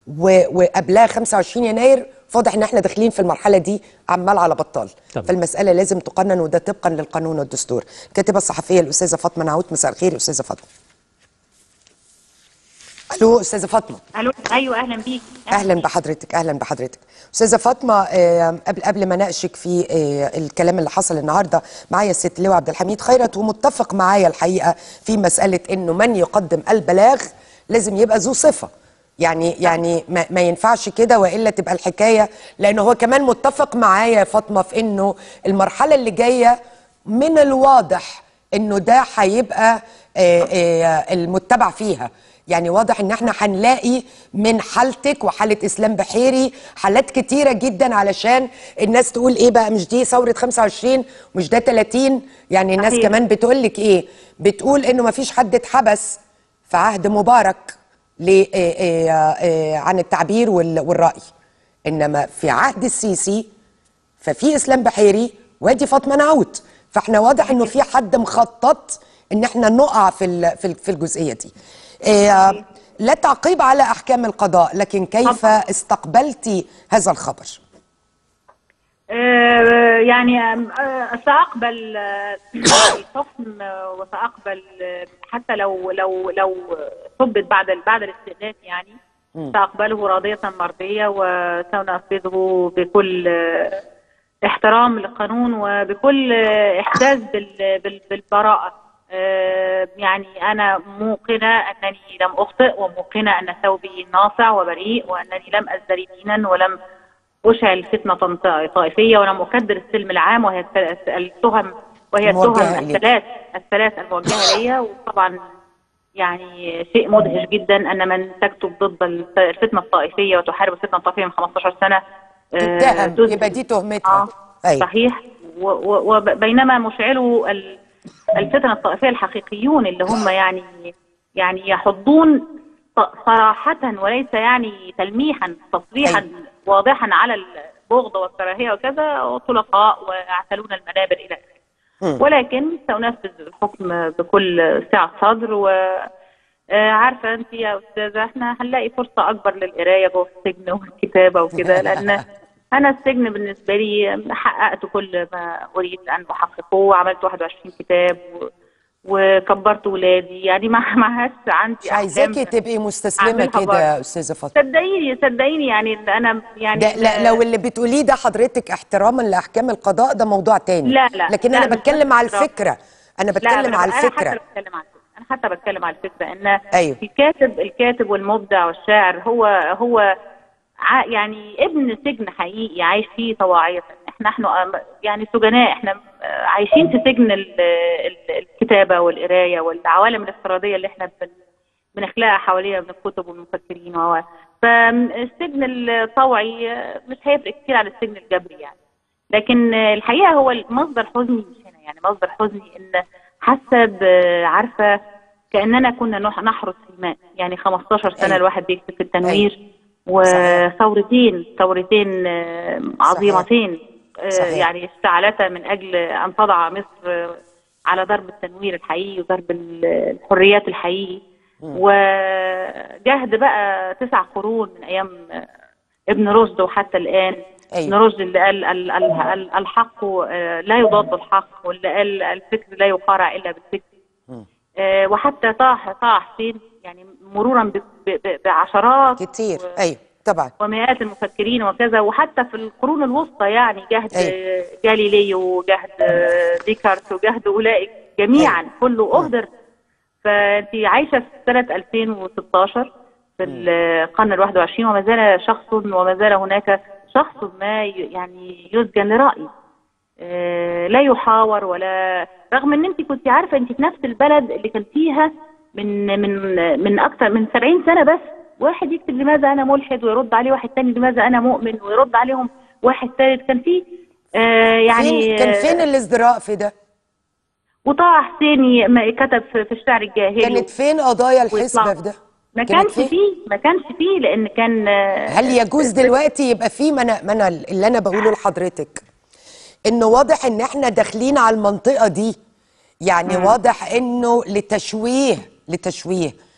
و- وقبلها 25 يناير فواضح ان احنا داخلين في المرحله دي عمال على بطال تمام. فالمساله لازم تقنن وده طبقا للقانون والدستور الكاتبه الصحفيه الاستاذه فاطمه نعوت مساء الخير استاذه فاطمه الو استاذه فاطمه الو ايوه اهلا بيك اهلا بحضرتك اهلا بحضرتك استاذه فاطمه آه، قبل قبل ما ناقشك في آه، الكلام اللي حصل النهارده معايا الست لواء عبد الحميد خيرت ومتفق معايا الحقيقه في مساله انه من يقدم البلاغ لازم يبقى ذو صفه يعني يعني ما, ما ينفعش كده والا تبقى الحكايه لانه هو كمان متفق معايا يا فاطمه في انه المرحله اللي جايه من الواضح انه ده هيبقى آه، آه، المتبع فيها يعني واضح ان احنا هنلاقي من حالتك وحاله اسلام بحيري حالات كتيره جدا علشان الناس تقول ايه بقى مش دي ثوره 25 مش ده 30 يعني الناس صحيح. كمان بتقول لك ايه بتقول انه ما فيش حد اتحبس في عهد مبارك ل إيه إيه إيه عن التعبير وال- والراي انما في عهد السيسي ففي اسلام بحيري وادي فاطمه نعوت فاحنا واضح انه في حد مخطط ان احنا نقع في ال- في ال- في الجزئيه دي إيه لا تعقيب على احكام القضاء لكن كيف طبعاً. استقبلتي هذا الخبر آه، يعني آم، آه، ساقبل آه، الحكم آه، وساقبل آه، حتى لو لو لو صبت بعد ال- بعد الاستئناف يعني ساقبله راضيه مرضيه وسنفذه بكل آه، احترام للقانون وبكل آه، احساس بال- بال- بالبراءه آه، يعني انا موقنه انني لم اخطئ وموقنه ان ثوبي ناصع وبريء وانني لم ازدري دينا ولم أشعل فتنة طن- طائفية ولم أكدر السلم العام وهي الت- التهم وهي الموجهة التهم إليك. الثلاث الثلاث الموجهة لي وطبعا يعني شيء مدهش جدا أن من تكتب ضد الت- الفتنة الطائفية وتحارب الفتنة الطائفية من 15 سنة آه، تتهم تثبت- يبقى دي تهمتها آه أيوة. صحيح و- و- وبينما مشعلوا ال- الفتن الطائفية الحقيقيون اللي هم يعني يعني يحضون ط- صراحة وليس يعني تلميحا تصريحا أيوة. واضحا على البغض والكراهية وكذا طلقاء ويعتلون المنابر إلى آخره مم. ولكن سأنفذ الحكم بكل سعة صدر و آه، عارفة أنت يا أستاذة احنا هنلاقي فرصة أكبر للقراية جوه السجن والكتابة وكده لأن أنا السجن بالنسبة لي حققت كل ما أريد أن أحققه وعملت 21 كتاب و... وكبرت ولادي يعني ما ما عادش عندي مش عايزاكي أحلام تبقي مستسلمه أعملها كده برضه. يا استاذه فاطمه صدقيني صدقيني يعني أنا يعني ده لا لو اللي بتقوليه ده حضرتك احتراما لاحكام القضاء ده موضوع تاني لا لا لكن لا، انا مش بتكلم على احترام. الفكره انا لا بتكلم أنا- على أنا الفكره حتى بتكلم على الفكرة أنا حتى بتكلم على الفكرة إن أيوه. الكاتب الكاتب والمبدع والشاعر هو هو ع- يعني ابن سجن حقيقي عايش فيه طواعية احنا نحن أم- يعني سجناء احنا آه، عايشين في سجن ال- ال- الكتابة والقراية والعوالم الافتراضية اللي احنا بن- بنخلقها حوالينا من الكتب والمفكرين و فالسجن الطوعي آه، مش هيفرق كتير عن السجن الجبري يعني لكن آه، الحقيقه هو مصدر حزني مش هنا يعني مصدر حزني ان حاسه ب- عارفه كاننا كنا نح- نحرس في الماء يعني 15 سنه أيوة. الواحد بيكتب في التنوير صحيح. وثورتين ثورتين آه، عظيمتين آه، صحيح. يعني اشتعلتا من اجل ان تضع مصر آه، على ضرب التنوير الحقيقي وضرب ال- الحريات الحقيقي وجهد بقى تسع قرون من ايام آه، ابن رشد وحتى الان أيوة. ابن رشد اللي قال ال- ال- ال- الحق آه، لا يضاد الحق واللي قال الفكر لا يقارع الا بالفكر آه، وحتى طه طه حسين يعني مرورا ب- ب- ب- بعشرات كتير و- ايوه طبعا ومئات المفكرين وكذا وحتى في القرون الوسطى يعني جهد أيوة. آه، جاليليو وجهد آه، ديكارت وجهد اولئك جميعا أيوة. كله اهدر فانت عايشه في سنه 2016 في القرن ال 21 وما زال شخص وما زال هناك شخص ما ي- يعني يسجن لرأي آه، لا يحاور ولا رغم ان انت كنت عارفه انت في نفس البلد اللي كان فيها من من من اكثر من 70 سنه بس واحد يكتب لماذا انا ملحد ويرد عليه واحد تاني لماذا انا مؤمن ويرد عليهم واحد ثالث كان في آه يعني فين كان فين الازدراء في ده وطه حسين ما كتب في في الشعر الجاهلي كانت فين قضايا ويطلع. الحسبه في ده ما كانت كانش فين؟ فيه ما كانش فيه لان كان آه، هل يجوز دلوقتي يبقى في ما انا ما انا اللي انا بقوله لحضرتك انه واضح ان احنا داخلين على المنطقه دي يعني واضح انه لتشويه لتشويه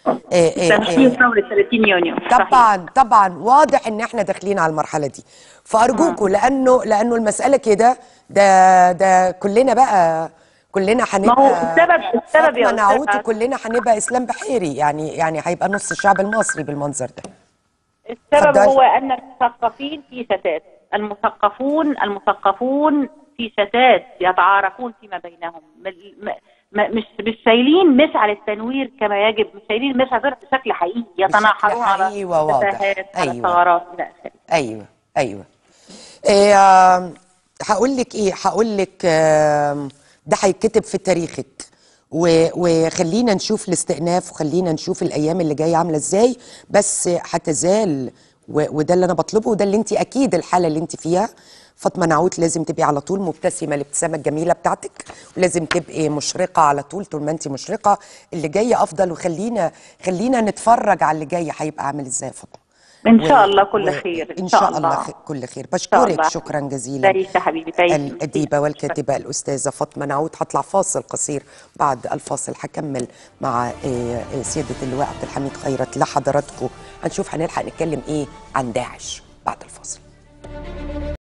آه، آه، تنفيذ آه، ثوره 30 يونيو صحيح. طبعا طبعا واضح ان احنا داخلين على المرحله دي فارجوكوا لانه لانه المساله كده ده ده كلنا بقى كلنا هنبقى ما هو السبب- السبب يا فاطمة نعوت أستاذ وكلنا هنبقى اسلام بحيري يعني يعني هيبقى نص الشعب المصري بالمنظر ده السبب اتفضل. هو ان المثقفين في شتات المثقفون المثقفون في شتات يتعارفون فيما بينهم م- م- م- مش مش شايلين مشعل التنوير كما يجب مش شايلين مشعل التنوير بشكل حقيقي يتناحرون على حقيقي وواضح. تفاهات على أيوة. ثغرات الى اخره ايوه ايوه إيه آم، هقول لك ايه هقول لك آم، ده هيتكتب في تاريخك و- وخلينا نشوف الاستئناف وخلينا نشوف الايام اللي جايه عامله ازاي بس هتزال و- وده اللي انا بطلبه وده اللي انت اكيد الحاله اللي انت فيها فاطمه نعوت لازم تبقي على طول مبتسمه الابتسامه الجميله بتاعتك ولازم تبقي مشرقه على طول طول ما انت مشرقه اللي جاي افضل وخلينا خلينا نتفرج على اللي جاي هيبقى عامل ازاي يا فاطمه ان و- شاء الله كل و- خير ان شاء الله خ- كل خير بشكرك الله. شكرا جزيلا تعيش يا حبيبي تعيش الأديبة والكاتبة الأستاذة فاطمة نعود هطلع فاصل قصير بعد الفاصل هكمل مع آه، آه، سيادة اللواء عبد الحميد خيرت لحضراتكم هنشوف هنلحق نتكلم إيه عن داعش بعد الفاصل